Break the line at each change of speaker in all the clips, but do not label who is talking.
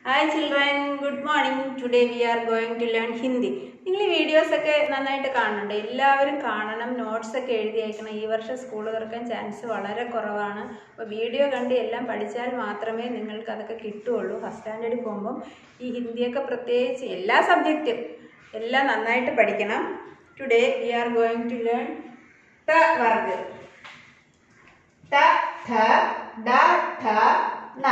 Hi children good morning today we are going to learn Hindi നിങ്ങൾ ഈ videos ഒക്കെ നന്നായിട്ട് കാണുന്നുണ്ട് എല്ലാവരും കാണണം നോട്ട്സ് ഒക്കെ എഴുതി അയക്കണം ഈ വർഷം സ്കൂൾ തുറക്കാൻ ചാൻസ് വളരെ കുറവാണ് അപ്പോൾ വീഡിയോ കണ്ട് എല്ലാം പഠിച്ചാൽ മാത്രമേ നിങ്ങൾക്ക് അതൊക്കെ കിട്ടുകയുള്ളൂ ഫസ്റ്റ് സ്റ്റാൻഡേർഡിൽ പോകുമ്പം ഈ ഹിന്ദിയൊക്കെ പ്രത്യേകിച്ച് എല്ലാ സബ്ജക്റ്റും എല്ലാം നന്നായിട്ട് പഠിക്കണം today we are going to learn ട വർഗ് ട ഠ ഡ ഠ ണ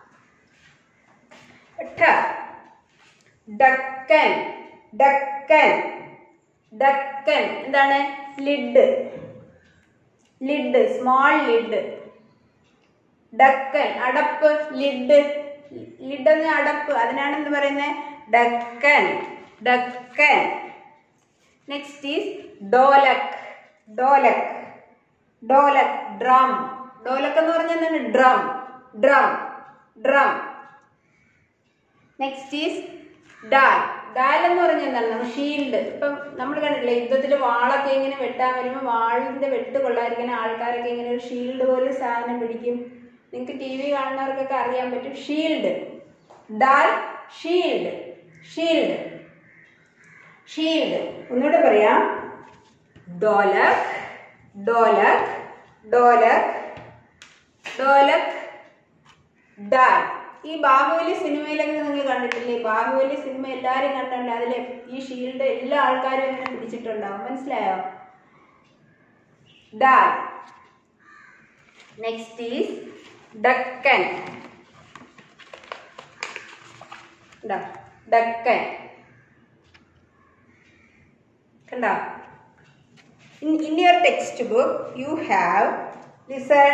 ഠ ഡക്കൻ ഡക്കൻ ഡക്കൻ എന്താണ് ലിഡ് ലിഡ് സ്മോൾ ലിഡ് ഡക്കൻ അടപ്പ് ലിഡ് ലിഡ് എന്ന അടപ്പ് അതിനാണ് എന്ത് പറയുന്നത് ഡക്കൻ ഡക്കൻ next is dholak dholak dholak drum dholak എന്ന് പറഞ്ഞാൽ എന്താണ് drum drum drum next is dal dal എന്ന് പറഞ്ഞാൽ എന്താണ് നമ്മൾ ഷീൽഡ് ഇപ്പം നമ്മൾ കണ്ടിട്ടില്ലേ യുദ്ധത്തിൽ വാളൊക്കെ ഇങ്ങനെ വെട്ടാൻ വരുമ്പോൾ വാളിന്റെ വെട്ട് കൊള്ളാതിരിക്കുന്ന ആൾക്കാരൊക്കെ ഇങ്ങനെ ഒരു ഷീൽഡ് പോലെ സാധനം പിടിക്കും നിങ്ങൾക്ക് ടി വി കാണുന്നവർക്കൊക്കെ അറിയാൻ പറ്റും ഷീൽഡ് ഡാൽ ഷീൽഡ് ഷീൽഡ് ഷീൽഡ് ഒന്നുകൂടെ പറയാം ഡോലക് ഡോലക് ഡോലക് ഡോലക് ഡാൽ ഈ ബാഹുബലി സിനിമയിലൊക്കെ നിങ്ങൾ കണ്ടിട്ടില്ലേ ബാഹുബലി സിനിമ എല്ലാവരും കണ്ടിട്ടുണ്ട് അതിൽ ഈ ഷീൽഡ് എല്ലാ ആൾക്കാരും ഇങ്ങനെ പിടിച്ചിട്ടുണ്ടാവും മനസ്സിലായോ ഡാൽ നെക്സ്റ്റ് ഈസ് ഡക്കൻ ഡക്കൻ കണ്ടോ in, in your textbook you have listen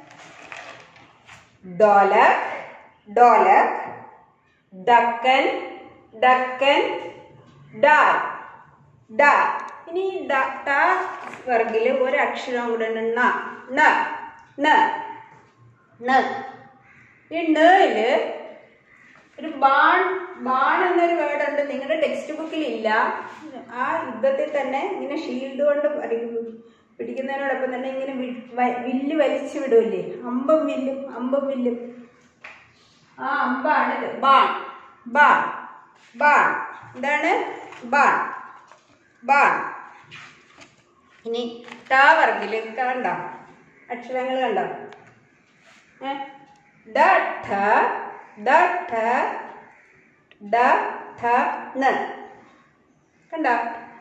dholak dholak ഡക്കൻ ഡക്കൻ ഡാൽ ഡാൽ ഇനി ഈ ഡ ട വർഗിൽ ഒരു അക്ഷരം കൂടെ ഉണ്ട് ണ ണ ണ ണ ഈ ണയില് ഒരു ബാൺ ബാൺ എന്നൊരു വേർഡ് ഉണ്ട് നിങ്ങളുടെ ടെക്സ്റ്റ് ബുക്കിൽ ഇല്ല ആ യുദ്ധത്തിൽ തന്നെ ഇങ്ങനെ ഷീൽഡ് കൊണ്ട് പഠി- പിടിക്കുന്നതിനോടൊപ്പം തന്നെ ഇങ്ങനെ വി- വ- വില്ല് വലിച്ചു വിടുമല്ലേ അമ്പും വില്ലും അമ്പും വില്ലും ആ അമ്പാണ് ഇത് ബാൺ ബാൺ ബാൺ എന്താണ് ബാൺ ബാൺ ഇനി ടാ വർഗില് കണ്ടോ അക്ഷരങ്ങൾ കണ്ടോ ഏ? ഡ ഠ ഡ ഠ ഡ ഠ ന കണ്ടോ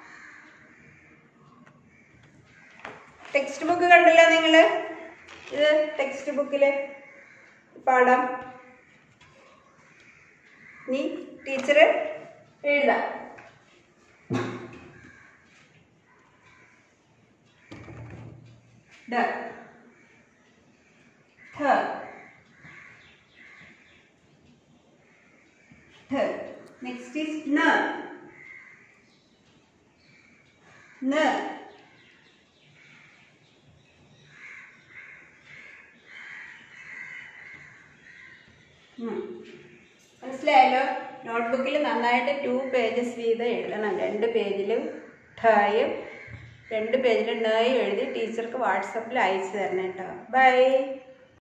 ടെക്സ്റ്റ് ബുക്ക് കണ്ടല്ലോ നിങ്ങൾ ഇത് ടെക്സ്റ്റ് ബുക്കില് പാഠം നീ ടീച്ചർ എഴുതാം ഡ ഠ ഠ നെക്സ്റ്റ് ഈസ് ന ന ഉം. മനസ്സിലായല്ലോ നോട്ട്ബുക്കിൽ നന്നായിട്ട് ടു പേജസ് വീതം എഴുതണം രണ്ട് പേജിലും ഠയും രണ്ട് പേജിലും ണയും എഴുതി ടീച്ചർക്ക് വാട്സപ്പിൽ അയച്ചു തരണം കേട്ടോ ബൈ